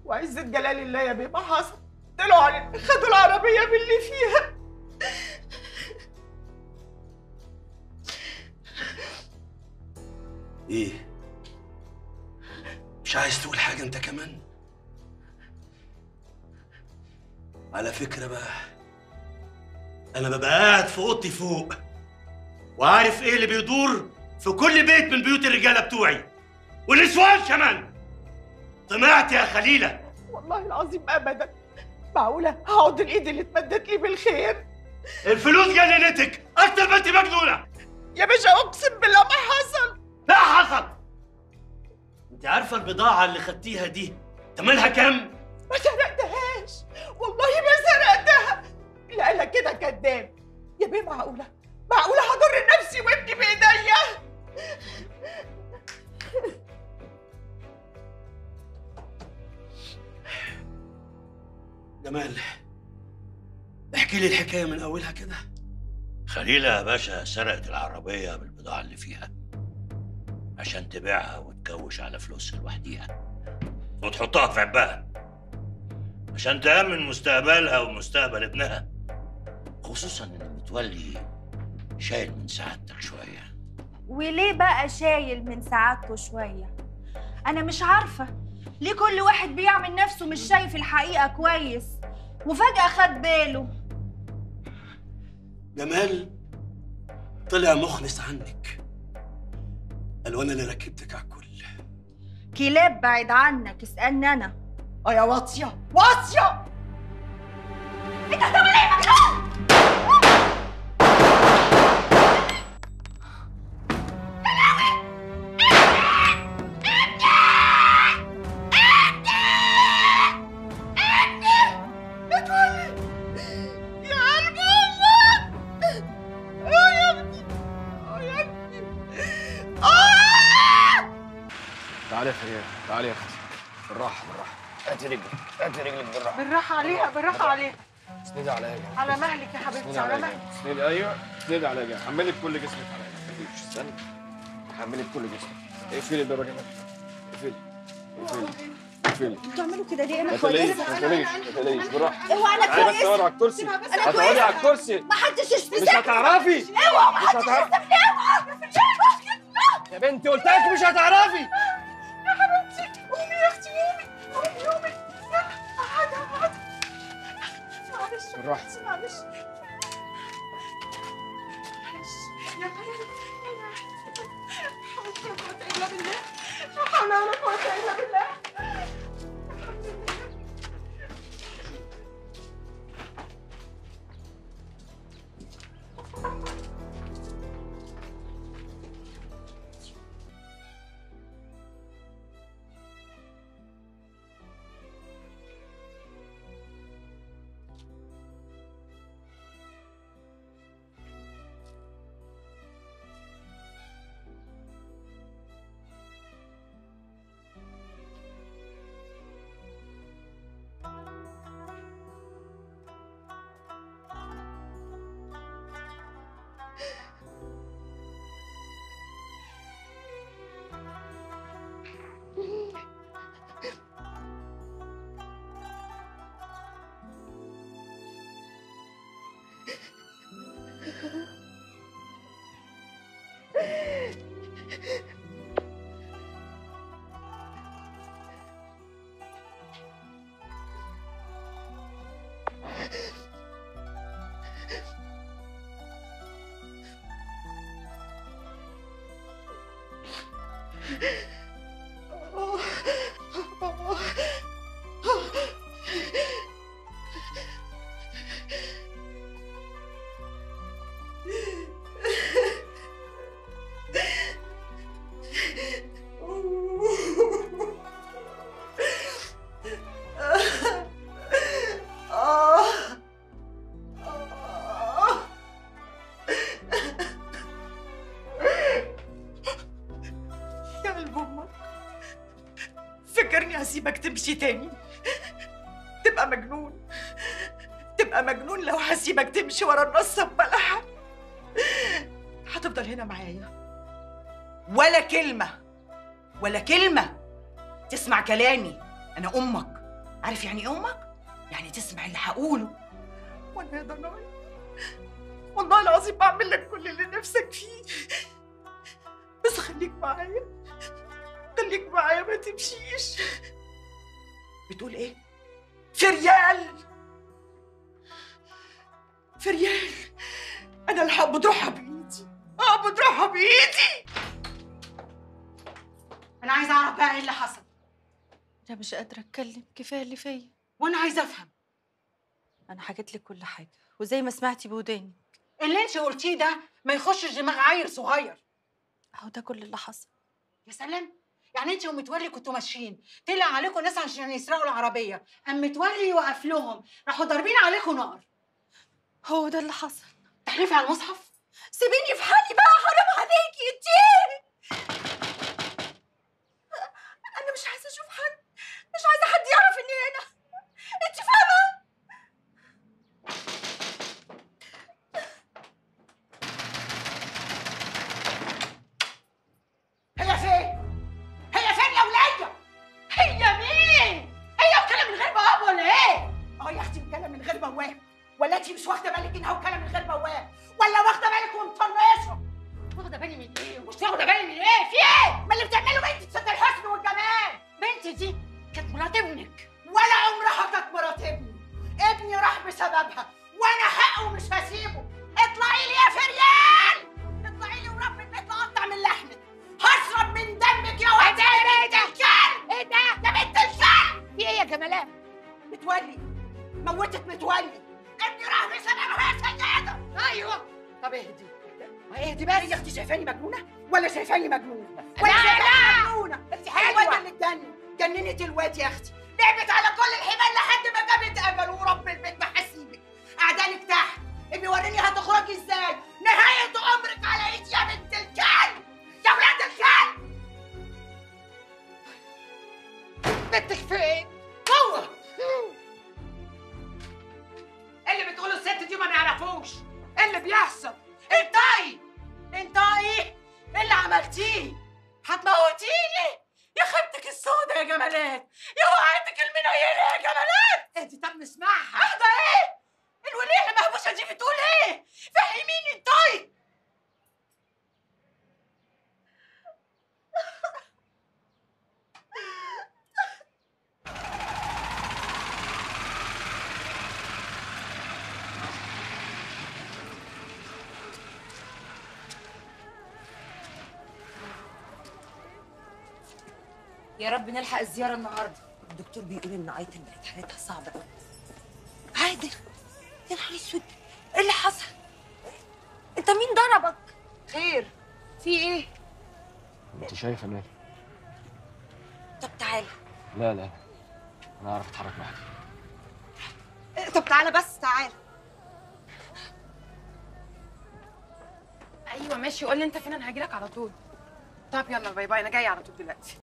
وعزة جلال الله يا بيه ما حصل طلعوا علي خدوا العربية باللي فيها ايه مش عايز تقول حاجة انت كمان على فكرة بقى انا ببقى قاعد في اوضتي فوق وعارف ايه اللي بيدور في كل بيت من بيوت الرجالة بتوعي والنسوان كمان طمعت يا خليلة والله العظيم ابدا معقولة هقعد الايد اللي اتمدت لي بالخير الفلوس جننتك اكتر ما انت مجنونة يا باشا اقسم بالله ما حصل لا حصل انت عارفة البضاعة اللي خدتيها دي تمنها كام؟ ما سرقتهاش والله ما سرقتها لا لا كده كداب يا بيه معقولة معقولة هضر نفسي وابني بإيديا جمال احكي لي الحكاية من أولها كده خليلة يا باشا سرقت العربية بالبضاعة اللي فيها عشان تبيعها وتكوش على فلوسها لوحديها وتحطها في عبها عشان تأمن مستقبلها ومستقبل ابنها خصوصا ان متولي شايل من سعادتك شوية وليه بقى شايل من سعادته شوية أنا مش عارفة ليه كل واحد بيعمل نفسه مش شايف الحقيقة كويس وفجأة خد باله جمال طلع مخلص عنك قال وانا اللي ركبتك على الكل كلاب بعد عنك اسألني أنا اه يا واطية واطية أنت بتعمل إيه يا مجنون؟ يا قلب امك اه يا ابني اه يا ابني اه تعالي يا فريال تعالي يا اختي بالراحه بالراحه هاتي رجلك هاتي رجلك بالراحه بالراحة عليها بالراحة عليها اسندي عليا يا جماعه على مهلك يا حبيبتي اسندي على عليا مهلك اسندي ايوه اسندي عليا يا جماعه حملي بكل جسمك عليا ما تخافيش استني حملي بكل جسمك اقفلي الباب يا جماعه اقفلي اقفلي اقفلي بتعملوا كده ليه ما أنا تقلقيش كويسة ما تقلقيش ما تقلقيش بالراحه اوعى أنا تعالي بس كويسة اقعدي على الكرسي أنا هتقعدي كويسة على الكرسي محدش يشفي مش هتعرفي اوعى مش محدش هتعرفي يسيبني اوعى يا بنتي قلت لك مش هتعرفي يا حبيبتي قومي يا اختي قومي قومي قومي يلا قعدي قعدي معلش بالراحه معلش معلش يلا يلا يلا لا حول ولا قوة إلا بالله لا حول ولا قوة إلا بالله الحمد لله يا قلب امك فكرني هسيبك تمشي تاني تبقى مجنون تبقى مجنون لو هسيبك تمشي ورا النصة ببلحة هتفضل هنا معايا ولا كلمة ولا كلمة تسمع كلامي أنا أمك عارف يعني ايه امك يعني تسمع اللي هقوله وانا يا ضناي والله العظيم بعمل لك كل اللي نفسك فيه بس خليك معايا خليك معايا ما تمشيش بتقول ايه في ريال في ريال انا اللي هقبض روحها بايدي اقبض روحها بايدي انا عايزه اعرف بقى ايه اللي حصل انا مش قادره اتكلم كفايه اللي فيا وانا عايزه افهم انا حكيت لك كل حاجه وزي ما سمعتي بوداني اللي انت قلتيه ده ما يخشش دماغ عيل صغير اهو ده كل اللي حصل يا سلام يعني انت ومتولي كنتوا ماشيين طلع عليكم ناس عشان يسرقوا العربيه اما متولي يوقف لهم راحوا ضاربين عليكم نار هو ده اللي حصل تحلفي على المصحف سيبيني في حالي بقى حرام عليكي انتي انا مش عايزه اشوف حد مش عايزه حد يعرف اني هنا انت فاهمه هي فين هي فين يا وليه هي مين هي وكاله من غير بواب ولا ايه اه يا اختي وكاله من غير بواب ولا انت مش واخده بالك انها وكاله من غير بواب ولا واخده بالك ومطنشه واخده بالي من ايه مش واخده بالي من ايه في ايه ما اللي بتعمله بنتي تصدق الحسن والجمال بنتي دي كانت مرات ابنك ولا عمرها كانت مرات ابني ابني راح بسببها وانا حقه مش هسيبه اطلعي لي يا فريال اطلعي لي ورب البيت اقطع من لحمك هشرب من دمك يا واد يا بنت الكلب ايه ده يا بنت الكلب في ايه يا جمالات متولي موتت متولي ابني راح بسببها يا سيدة ايوه طب اهدي اهدي بس هي اختي شايفاني مجنونه ولا شايفاني مجنونه ولا شايفاني مجنونه انت حلوه الواد اللي اتجنن جننت الواد يا اختي لعبت على كل الحبال لحد ما جابت اجل ورب البيت ما هسيبك قعدانك تحت ابني وريني هتخرجي ازاي نهايه عمرك على ايدي يا بنت الكلب يا ولاد الكلب بنتك فين جوه اللي بتقوله الست دي ما نعرفوش إيه اللي بيحصل انتي انتي ايه اللي عملتيه هتموتيني يا خيبتك السودة يا جمالات يا وقعتك المنيلة يا جمالات اهدي طب نسمعها اهدى ايه الولية المهبوشة دي بتقول ايه فهميني انتي يا رب نلحق الزيارة النهاردة الدكتور بيقول إن آية بقت حالتها صعبة أوي عادل يا نهار أسود إيه اللي حصل؟ أنت مين ضربك؟ خير في إيه؟ انت شايفه مالي طب تعالى لا لا انا اعرف اتحرك لوحدي طب تعالى بس تعالى ايوه ماشي قول لي انت فين انا هجيلك على طول طب يلا باي باي انا جايه على طول دلوقتي